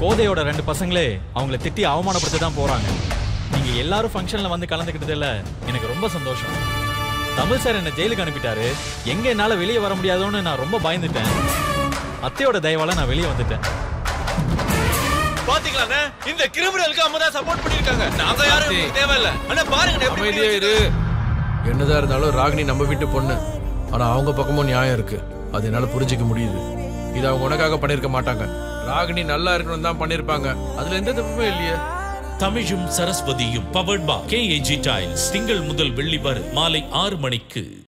கோதையோட ரெண்டு பசங்களே அவங்கள திட்டி அவமானப்படுத்த தான் போறாங்க நீங்க எல்லாரும் ஃபங்க்ஷன்ல வந்து கலந்துக்கிட்டதுல எனக்கு ரொம்ப சந்தோஷம் தமிழ் சார் என்ன ஜெயிலுக்கு அனுப்பிட்டாரு எங்க என்னால வெளியே வர முடியாதோன்னு நான் ரொம்ப பயந்துட்டேன் அத்தையோட தயவால நான் வெளியே வந்துட்டேன் பாத்தீங்களா இந்த கிரிமினலுக்கு அம்மா தான் சப்போர்ட் பண்ணிருக்காங்க நாங்க யாரும் உங்களுக்கு தேவையில்ல அண்ணா பாருங்க எப்படி அமைதியா இரு என்னதான் இருந்தாலும் ராகினி நம்ம வீட்டு பொண்ணு ஆனா அவங்க பக்கமும் நியாயம் இருக்கு அது என்னால புரிஞ்சுக்க முடியுது இது அவங்க உனக்காக பண்ணிருக்க மாட்டாங்க ராகினி நல்லா இருக்கணும் தான் பண்ணிருப்பாங்க அதுல எந்த தப்புமே இல்லையே தமிழும் சரஸ்வதியும் பவர்ட் பா கேஏஜி டைல்ஸ் திங்கள் முதல் வெள்ளி வரை மாலை ஆறு மணிக்கு